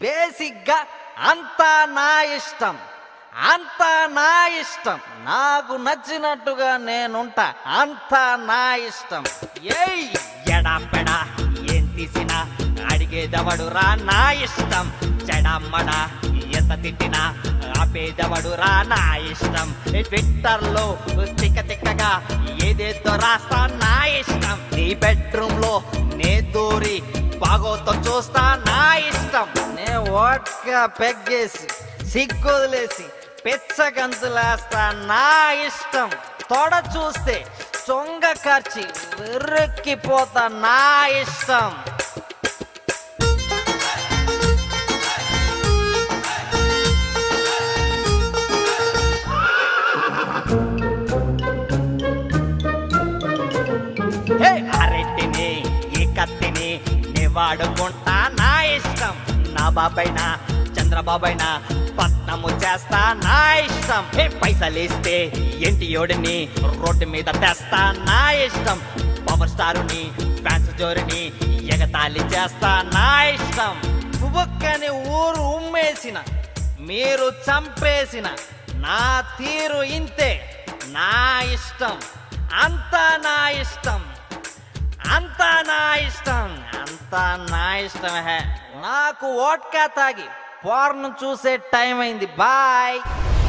బేసిక్గా అంతా నా ఇష్టం అంతా నా ఇష్టం నాకు నచ్చినట్టుగా నేనుంటా అంతా నా ఇష్టం ఏయ్ ఎడా పెడా ఏం తీసినా అడిగేదవడు రా నా ఇష్టం చెడమ్మడ ఎంత తిట్టినా ఆపేదవడు రా నా ఇష్టం ట్విట్టర్ లో తిక్క తిక్కగా ఏదేదో రాస్తా నా ఇష్టం నీ బెడ్రూమ్ లో నే దూరి బాగోతో చూస్తా నా ఇష్టం నే ఓట్గా పెగ్గేసి సిగ్గొదిలేసి పిచ్చగంతులేస్తా నా ఇష్టం తొడ చూస్తే చొంగ ఖర్చి వెర్రెక్కిపోతా నా ఇష్టం హే అరెట్టిని ఈ కత్తిని నే వాడుకుంటా నా ఇష్టం నా బాబైనా చంద్రబాబైనా పట్నము చేస్తా నా ఇష్టం హే పైసలేస్తే ఎంటి యోడిని రోడ్డు మీద తెస్తా నా ఇష్టం పవర్ స్టారుని ఫ్యాన్స్ జోరిని ఎగతాళి చేస్తా నా ఇష్టం పువ్వక్కని ఊరు ఉమ్మేసిన మీరు చంపేసిన నా తీరు ఇంతే నా ఇష్టం అంతా నా ఇష్టం అంతా నా ఇష్టం అంతా నా ఇష్టం హే నాకు ఓట్కా తాగి పోర్ను చూసే టైం అయింది బాయ్